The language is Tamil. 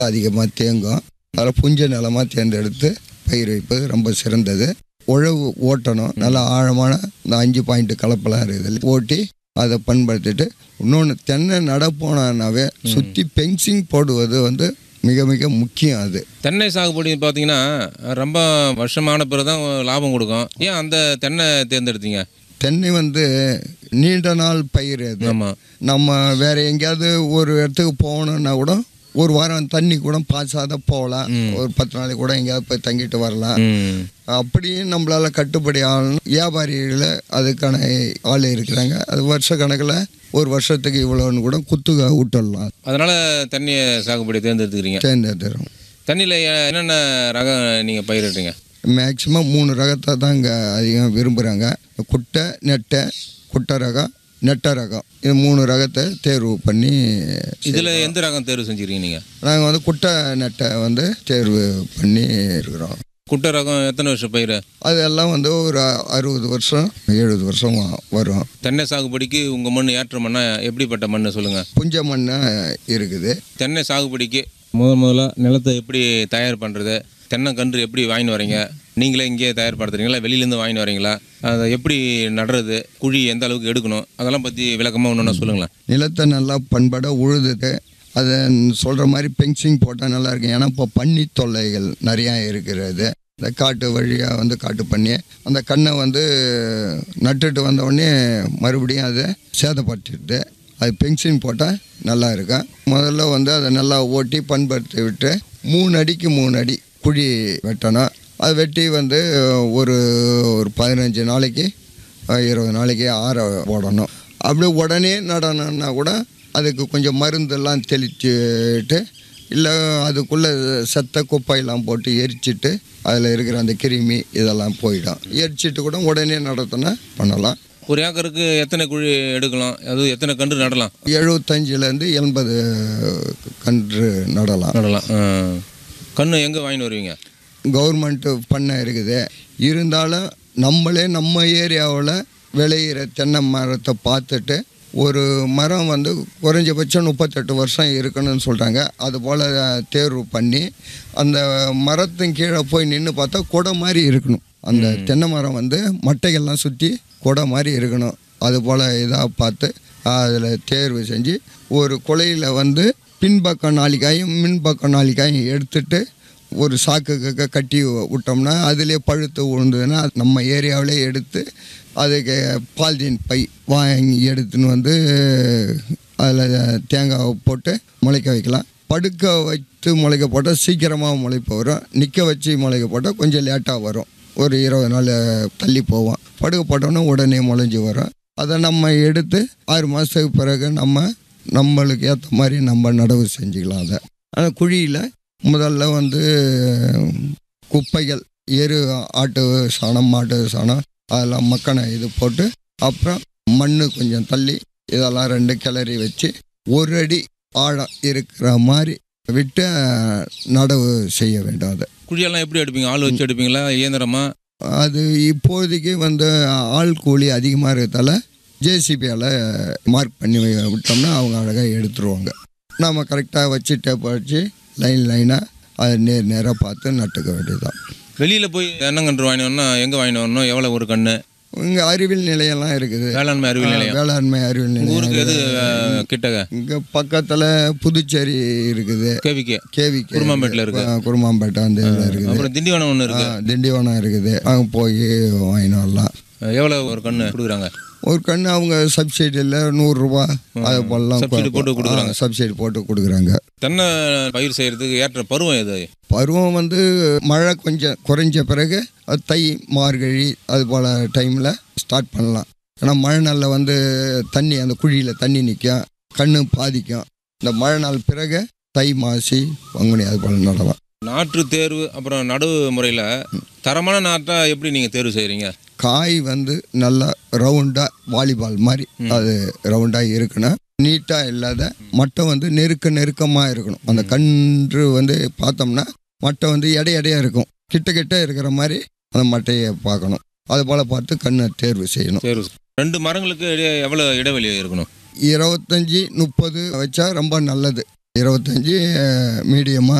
அதிகமாக தேங்கும் அதில் புஞ்ச நிலமாக தேர்ந்தெடுத்து பயிர் வைப்பது ரொம்ப சிறந்தது உழவு ஓட்டணும் நல்லா ஆழமான இந்த அஞ்சு பாயிண்ட் கலப்பெல்லாம் இருக்குது ஓட்டி அதை பண்படுத்திட்டு இன்னொன்று தென்னை நடப்போனாவே சுற்றி பென்சிங் போடுவது வந்து மிக மிக முக்கியம் அது தென்னை சாகுபடி பார்த்தீங்கன்னா ரொம்ப வருஷமான பிறகு தான் லாபம் கொடுக்கும் ஏன் அந்த தென்னை தேர்ந்தெடுத்தீங்க தென்னை வந்து நீண்ட நாள் பயிர் அது ஆமாம் நம்ம வேற எங்கேயாவது ஒரு இடத்துக்கு போகணுன்னா கூட ஒரு வாரம் தண்ணி கூட பாய்ச்சாத போகலாம் ஒரு பத்து நாளைக்கு கூட எங்கேயாவது போய் தங்கிட்டு வரலாம் ம் அப்படியும் நம்மளால கட்டுப்படி ஆகணும் வியாபாரிகள் அதுக்கான ஆள் இருக்கிறாங்க அது வருஷ கணக்கில் ஒரு வருஷத்துக்கு இவ்வளோன்னு கூட குத்துக விட்டுடலாம் அதனால் தென்னையை சாகுபடி தேர்ந்தெடுத்துக்கிறீங்க தேர்ந்தெடுத்துறோம் தண்ணியில் என்னென்ன ரகம் நீங்கள் பயிரிடுறீங்க மேக்சிமம் மூணு ரகத்தை தான் இங்கே அதிகம் விரும்புகிறாங்க குட்டை நெட்டை குட்டை ரகம் நெட்டை ரகம் இது மூணு ரகத்தை தேர்வு பண்ணி இதில் எந்த ரகம் தேர்வு செஞ்சுக்கிறீங்க நீங்கள் நாங்கள் வந்து குட்டை நெட்டை வந்து தேர்வு பண்ணி இருக்கிறோம் குட்டை ரகம் எத்தனை வருஷம் பயிர் அதெல்லாம் வந்து ஒரு அ- அறுபது வருஷம் எழுபது வருஷம் வ- வரும் தென்னை சாகுபடிக்கு உங்கள் மண் ஏற்ற மண்ணா எப்படிப்பட்ட மண் சொல்லுங்கள் புஞ்ச மண் இருக்குது தென்னை சாகுபடிக்கு முதல் முதல்ல நிலத்தை எப்படி தயார் பண்ணுறது தென்னைக்கன்று எப்படி வாங்கின்னு வரீங்க நீங்களே இங்கேயே தயார்படுத்துறீங்களா வெளியிலேருந்து வாங்கின்னு வரீங்களா அதை எப்படி நடுறது குழி எந்த அளவுக்கு எடுக்கணும் அதெல்லாம் பற்றி விளக்கமாக ஒன்று சொல்லுங்களேன் நிலத்தை நல்லா பண்பட உழுதுட்டு அதை சொல்கிற மாதிரி பென்சிங் போட்டால் நல்லா இருக்கும் ஏன்னா இப்போ பன்னி தொல்லைகள் நிறையா இருக்கிறது இந்த காட்டு வழியாக வந்து காட்டு பண்ணி அந்த கண்ணை வந்து நட்டுட்டு வந்த உடனே மறுபடியும் அதை சேதப்படுத்திடுது அது பென்சிங் போட்டால் நல்லா இருக்கும் முதல்ல வந்து அதை நல்லா ஓட்டி பண்படுத்தி விட்டு மூணு அடிக்கு மூணு அடி குழி வெட்டணும் அது வெட்டி வந்து ஒரு ஒரு பதினஞ்சு நாளைக்கு அஹ், இருபது நாளைக்கு ஆற போடணும் அப்படியே உடனே நடணும்னா கூட அதுக்கு கொஞ்சம் மருந்தெல்லாம் தெளிச்சுட்டு இல்லை அதுக்குள்ளே செத்த குப்பையெல்லாம் போட்டு எரிச்சிட்டு அதில் இருக்கிற அந்த கிருமி இதெல்லாம் போயிடும் எரிச்சிட்டு கூட உடனே நடத்தினா பண்ணலாம் ஒரு ஏக்கருக்கு எத்தனை குழி எடுக்கலாம் அது எத்தனை கன்று நடலாம் எழுபத்தஞ்சிலேருந்து எண்பது கன்று நடலாம் நடலாம் ஆ. கன்று எங்கே வாங்கின்னு வருவீங்க கவர்மெண்ட்டு பண்ண இருக்குது இருந்தாலும் நம்மளே நம்ம ஏரியாவில் விளையிற தென்னை மரத்தை பார்த்துட்டு ஒரு மரம் வந்து குறைஞ்சபட்சம் முப்பத்தெட்டு வருஷம் இருக்கணும்னு சொல்கிறாங்க அதுபோல் தேர்வு பண்ணி அந்த மரத்தின் கீழே போய் நின்று பார்த்தா குடை மாதிரி இருக்கணும் அந்த தென்னை மரம் வந்து மட்டைகள்லாம் சுற்றி குடை மாதிரி இருக்கணும் அதுபோல் இதாக பார்த்து அதில் தேர்வு செஞ்சு ஒரு குலையில் வந்து பின்பக்கம் நாளிக்காயும் மின்பக்கம் நாளிக்காயும் எடுத்துட்டு ஒரு சாக்குக்கு கட்டி விட்டோம்னா அதிலே பழுத்து விழுந்ததுன்னா நம்ம ஏரியாவிலே எடுத்து அதுக்கு பால்தீன் பை வாங்கி எடுத்துன்னு வந்து அதில் தேங்காய் போட்டு முளைக்க வைக்கலாம் படுக்க வைத்து முளைக்க போட்டால் சீக்கிரமாக முளைப்பு வரும் நிற்க வச்சு முளைக்க போட்டால் கொஞ்சம் லேட்டாக வரும் ஒரு இருபது நாள் தள்ளி போவோம் படுக்க போட்டோன்னா உடனே முளைஞ்சி வரும் அதை நம்ம எடுத்து ஆறு மாதத்துக்கு பிறகு நம்ம நம்மளுக்கு ஏற்ற மாதிரி நம்ம நடவு செஞ்சுக்கலாம் அதை ஆனால் குழியில் முதல்ல வந்து குப்பைகள் எரு ஆட்டு சாணம் மாட்டு சாணம் அதெல்லாம் மக்கான இது போட்டு அப்புறம் மண் கொஞ்சம் தள்ளி இதெல்லாம் ரெண்டு கிளறி வச்சு ஒரு அடி ஆழம் இருக்கிற மாதிரி விட்டு அஹ், நடவு செய்ய வேண்டும் அதை குழியெல்லாம் எப்படி எடுப்பீங்க ஆள் வச்சு எடுப்பீங்களா இயந்திரமா அது இப்போதைக்கு வந்து ஆள் கூலி அதிகமாக இருக்கிறதால ஜேசிபியால் மார்க் பண்ணி வை- விட்டோம்னா அவங்க அழகாக எடுத்துருவாங்க நாம் கரெக்டாக வச்சு டேப் வச்சு லைன் லைனாக அதை நேர் நேராக பார்த்து நட்டுக்க வேண்டியதுதான் வெளியில் போய் தென்னங்கன்று வாங்கிட்டு வரணும் எங்கே வாங்கிட்டு வரணும் எவ்வளோ ஒரு கன்று இங்கே அறிவியல் நிலையெல்லாம் இருக்குது வேளாண்மை அறிவியல் நிலையம் வேளாண்மை அறிவியல் உங்க நிலையம் ஊருக்கு எது அஹ், கிட்டக இங்கே பக்கத்தில் புதுச்சேரி இருக்குது கேவிக்கே கேவிக்கு குருமாம்பேட்டில் இருக்கு குருமாம்பேட்டை அந்த இதில் இருக்குது அப்புறம் திண்டிவனம் ஒன்று இருக்கு ஆ, திண்டிவனம் இருக்குது அங்கே போய் வாங்கிட்டு வரலாம் எவ்வளோ ஒரு கன்று கொடுக்குறாங்க ஒரு கன்று அவங்க சப்சிடியில் நூறுரூவா அது போலலாம் சப்சிடி போட்டு கொடுக்குறாங்க. சப்சிடி போட்டு கொடுக்குறாங்க தென்னை பயிர் செய்கிறதுக்கு ஏற்ற பருவம் எது பருவம் வந்து மழை கொஞ்சம் குறைஞ்ச பிறகு அது தை மார்கழி அது போல் டைமில் ஸ்டார்ட் பண்ணலாம் ஏன்னா மழை நாளில் வந்து தண்ணி அந்த குழியில் தண்ணி நிற்கும் கண்ணு பாதிக்கும் இந்த மழை நாள் பிறகு தை மாசி பங்குனி அது போல் நடலாம் நாற்று தேர்வு அப்புறம் நடவு முறையில் தரமான நாட்டா எப்படி நீங்கள் தேர்வு செய்கிறீங்க காய் வந்து நல்லா ரவுண்டாக வாலிபால் மாதிரி அது ரவுண்டாக இருக்கணும் நீட்டாக இல்லாத மட்டை வந்து நெருக்க நெருக்கமாக இருக்கணும் அந்த கன்று வந்து பார்த்தோம்னா மட்டை வந்து எடை எடையா இருக்கும் கிட்ட கிட்ட இருக்கிற மாதிரி அந்த மட்டையை பார்க்கணும் அது போல் பார்த்து கண்ணை தேர்வு செய்யணும் தேர்வு ரெண்டு மரங்களுக்கு இடையே எவ்வளோ இடைவெளி இருக்கணும் இருபத்தஞ்சி முப்பது வச்சா ரொம்ப நல்லது இருபத்தஞ்சி மீடியமாக